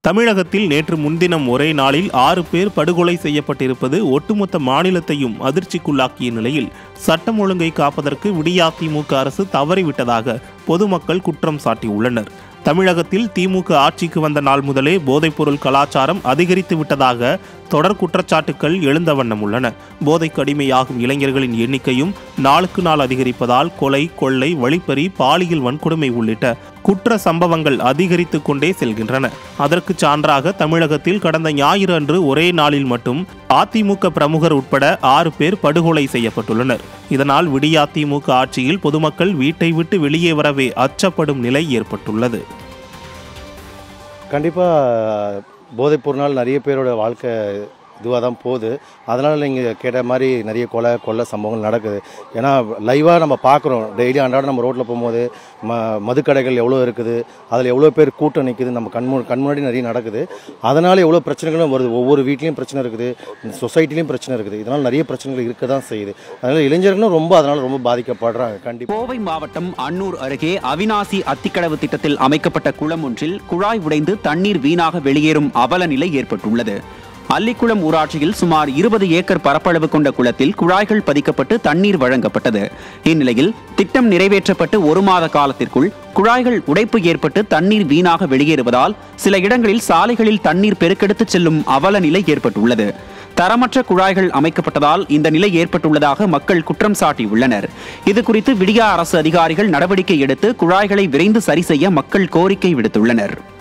தமிழகத்தில் நேற்று முன்தினம் ஒரே நாளில் ஆறு பேர் படுகொலை செய்யப்பட்டிருப்பது ஒட்டுமொத்த மாநிலத்தையும் அதிர்ச்சிக்குள்ளாக்கிய நிலையில் சட்டம் ஒழுங்கை காப்பதற்கு விடியாதிமுக அரசு தவறிவிட்டதாக பொதுமக்கள் குற்றம் சாட்டியுள்ளனர் தமிழகத்தில் திமுக ஆட்சிக்கு வந்த நாள் முதலே போதைப்பொருள் கலாச்சாரம் அதிகரித்து விட்டதாக தொடர் குற்றச்சாட்டுக்கள் எழுந்த வண்ணம் உள்ளன போதைக்கு அடிமையாகும் இளைஞர்களின் எண்ணிக்கையும் நாளுக்கு நாள் அதிகரிப்பதால் கொலை கொள்ளை வழிப்பறி பாலியல் வன்கொடுமை உள்ளிட்ட குற்ற சம்பவங்கள் அதிகரித்து கொண்டே செல்கின்றன அதற்கு சான்றாக தமிழகத்தில் கடந்த ஞாயிறு அன்று ஒரே நாளில் மட்டும் அதிமுக பிரமுகர் உட்பட ஆறு பேர் படுகொலை செய்யப்பட்டுள்ளனர் இதனால் விடியாதிமுக ஆட்சியில் பொதுமக்கள் வீட்டை விட்டு வெளியே வரவே அச்சப்படும் நிலை ஏற்பட்டுள்ளது கண்டிப்பாக போதைப் பொருளால் நிறைய பேரோட வாழ்க்கை இதுவாக தான் போகுது அதனால் நீங்கள் கேட்ட மாதிரி நிறைய கொலை கொள்ளை சம்பவங்கள் நடக்குது ஏன்னா லைவாக நம்ம பார்க்குறோம் டெய்லி அன்றாடம் நம்ம ரோட்டில் போகும்போது ம மதுக்கடைகள் எவ்வளோ இருக்குது அதில் எவ்வளோ பேர் கூட்டம் நிற்குது நம்ம கண் மு- கண் முன்னாடி நிறைய நடக்குது அதனால் எவ்வளோ பிரச்சனைகளும் வருது ஒவ்வொரு வீட்லேயும் பிரச்சனை இருக்குது சொசைட்டிலையும் பிரச்சனை இருக்குது இதனால் நிறைய பிரச்சனைகள் இருக்க தான் செய்யுது அதனால் இளைஞர்களும் ரொம்ப அதனால் ரொம்ப பாதிக்கப்படுறாங்க கண்டிப்பாக கோவை மாவட்டம் அன்னூர் அருகே அவினாசி அத்திக்கடவு திட்டத்தில் அமைக்கப்பட்ட குளம் ஒன்றில் குழாய் உடைந்து தண்ணீர் வீணாக வெளியேறும் அவல நிலை ஏற்பட்டுள்ளது அல்லிக்குளம் ஊராட்சியில் சுமார் இருபது ஏக்கர் பரப்பளவு கொண்ட குளத்தில் குழாய்கள் பதிக்கப்பட்டு தண்ணீர் வழங்கப்பட்டது இந்நிலையில் திட்டம் நிறைவேற்றப்பட்டு ஒரு மாத காலத்திற்குள் குழாய்கள் உடைப்பு ஏற்பட்டு தண்ணீர் வீணாக வெளியேறுவதால் சில இடங்களில் சாலைகளில் தண்ணீர் பெருக்கெடுத்துச் செல்லும் அவல நிலை ஏற்பட்டுள்ளது தரமற்ற குழாய்கள் அமைக்கப்பட்டதால் இந்த நிலை ஏற்பட்டுள்ளதாக மக்கள் குற்றம் சாட்டியுள்ளனர் இது குறித்து விடியா அரசு அதிகாரிகள் நடவடிக்கை எடுத்து குழாய்களை விரைந்து சரி செய்ய மக்கள் கோரிக்கை விடுத்துள்ளனர்